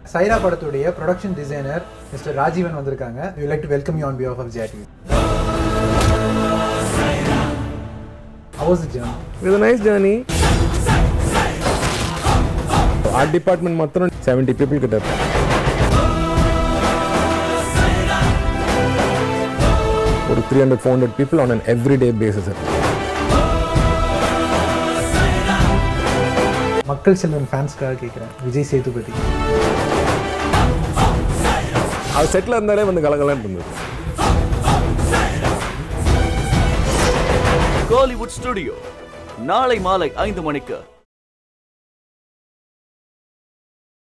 சைரா படத்துடைய production designer mister Rajeevan வந்திருக்காங்க you like to welcome you on behalf of GRT house John ఇది nice journey art department మొత్తం seventy people కిட்ட இருப்பேன் ஒரு three hundred four hundred people on an every day basis Makkal Selvan ஃபேன்ஸ்க்காக கேட்குறேன் விஜய் சேதுபதி அது settle இருந்தாலே வந்து கலகலன்னு இருந்தது கோலிவுட் ஸ்டுடியோ நாளை மாலை ஐந்து மணிக்கு